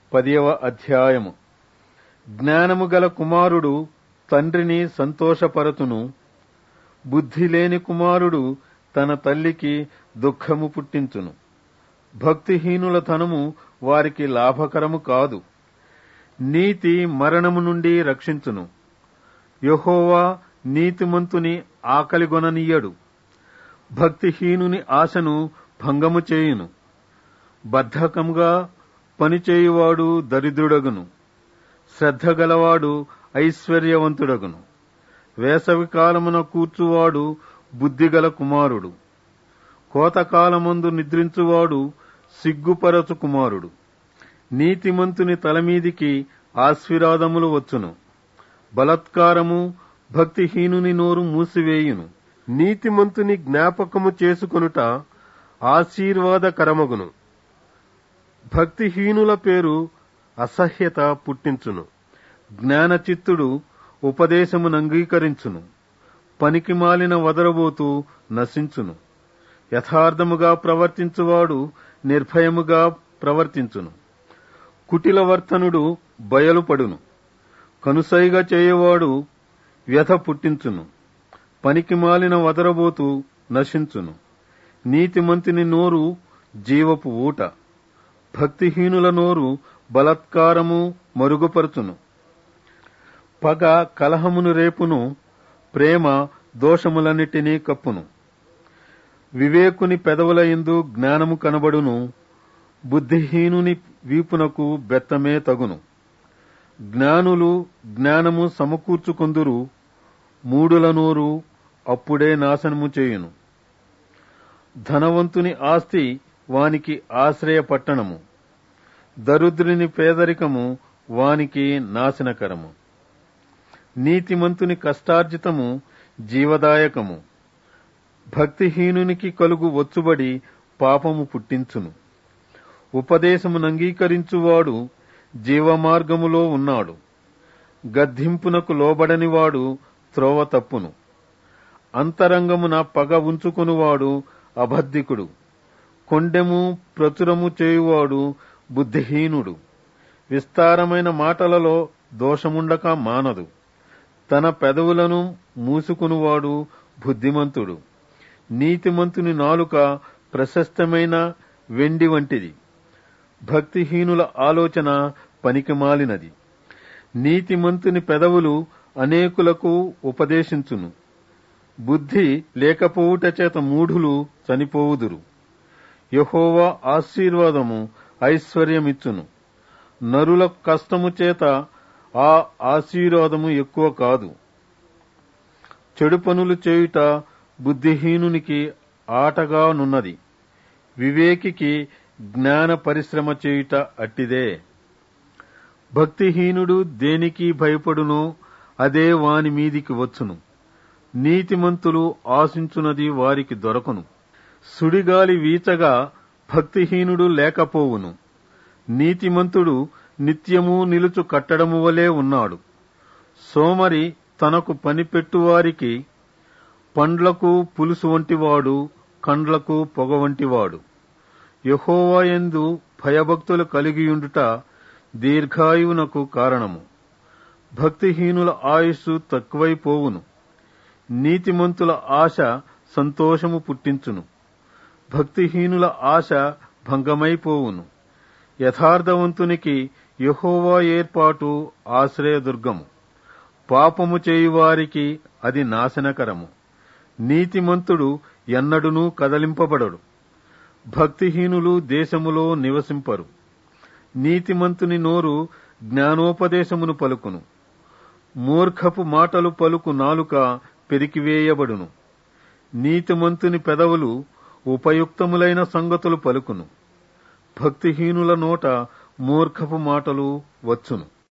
పదియవ అధ్యాయము జ్ఞానము గల కుమారుడు తండ్రిని సంతోషపరచును బుద్ధి లేని కుమారుడు తన తల్లికి దుఃఖము పుట్టించును భక్తిహీనుల ధనము వారికి లాభకరము కాదు నీతి మరణము నుండి రక్షించును యహోవా నీతిమంతుని ఆకలిగొననీయడు భక్తిహీనుని ఆశను భంగము చేయును బద్ధకంగా పనిచేయువాడు దరిద్రుడగును శ్రద్ధ గలవాడు ఐశ్వర్యవంతుడగును వేసవి కాలమున కూర్చువాడు బుద్ధిగల కుమారుడు కోతకాలమందు నిద్రించువాడు సిగ్గుపరచు కుమారుడు నీతిమంతుని తలమీదికి ఆశీర్వాదములు వచ్చును బలత్కారము భక్తిహీనుని నోరు మూసివేయును నీతిమంతుని జ్ఞాపకము చేసుకొనుట ఆశీర్వాదకరమగును భక్తిహీనుల పేరు అసహ్యత పుట్టించును జ్ఞానచిత్తుడు ఉపదేశమును అంగీకరించును పనికి మాలిన వదరబోతూ నశించును యథార్థముగా ప్రవర్తించువాడు నిర్భయముగా ప్రవర్తించును కుటిలవర్తనుడు బయలుపడును కనుసైగా చేయవాడు వ్యధ పుట్టించును పనికి మాలిన వదరబోతూ నశించును నీతిమంతుని నోరు జీవపు ఊట భక్తిహీనుల నోరు బలత్కారము మరుగుపరుచును పగ కలహమును రేపును ప్రేమ దోషములన్నిటినీ కప్పును వివేకుని పెదవుల ఎందు జ్ఞానము కనబడును బుద్ధిహీనుని వీపునకు బెత్తమే తగును జ్ఞానులు జ్ఞానము సమకూర్చుకొందురు మూడుల నోరు అప్పుడే నాశనము చేయును ధనవంతుని ఆస్తి వానికి ఆశ్రయ పట్టణము దరిద్రుని పేదరికము వానికి నాశనకరము నీతిమంతుని కష్టార్జితము జీవదాయకము భక్తిహీనునికి కలుగు వచ్చుబడి పాపము పుట్టించును ఉపదేశమునంగీకరించువాడు జీవమార్గములో ఉన్నాడు గద్దింపునకు లోబడనివాడు త్రోవ తప్పును అంతరంగమున పగ ఉంచుకునివాడు అబద్ధికుడు కొండెము ప్రచురము చేయువాడు బుద్ధిహీనుడు విస్తారమైన మాటలలో దోషముండక మానదు తన పెదవులను మూసుకునివాడు బుద్ధిమంతుడు నీతిమంతుని నాలుక ప్రశస్తమైన వెండి వంటిది భక్తిహీనుల ఆలోచన పనికిమాలినది నీతిమంతుని పెదవులు అనేకులకు ఉపదేశించును బుద్ధి లేకపోవుట చేత మూఢులు చనిపోవుదురు యహోవా ఆశీర్వాదము ఐశ్వర్యమిచ్చును నరుల కష్టము చేత ఆ ఆశీర్వాదము ఎక్కువ కాదు చెడు పనులు చేయుట బుద్ధిహీనునికి ఆటగానున్నది వివేకికి జ్ఞాన పరిశ్రమ చేయుట అట్టిదే భక్తిహీనుడు దేనికి భయపడునో అదే వాని మీదికి వచ్చును నీతిమంతులు ఆశించున్నది వారికి దొరకను సుడిగాలి వీచగా భక్తిహీనుడు లేకపోవును నీతిమంతుడు నిత్యము నిలుచు కట్టడము వలె ఉన్నాడు సోమరి తనకు పనిపెట్టువారికి పండ్లకు పులుసు వంటివాడు కండ్లకు పొగ వంటివాడు యహోవాయందు భయభక్తులు కలిగియుండుట దీర్ఘాయువునకు కారణము భక్తిహీనుల ఆయుస్సు తక్కువైపోవును నీతిమంతుల ఆశ సంతోషము పుట్టించును భక్తిహీనుల ఆశ భంగమైపోవును యథార్థవంతునికి యహోవా ఏర్పాటు ఆశ్రయదుర్గము పాపము చేయువారికి అది నాశనకరము నీతిమంతుడు ఎన్నడునూ కదలింపబడడు భక్తిహీనులు దేశములో నివసింపరు నీతిమంతుని నోరు జ్ఞానోపదేశమును పలుకును మూర్ఖపు మాటలు పలుకు నాలుక పెరికివేయబడును నీతిమంతుని పెదవులు ఉపయుక్తములైన సంగతులు పలుకును భక్తిహీనుల నోట మూర్ఖపు మాటలు వచ్చును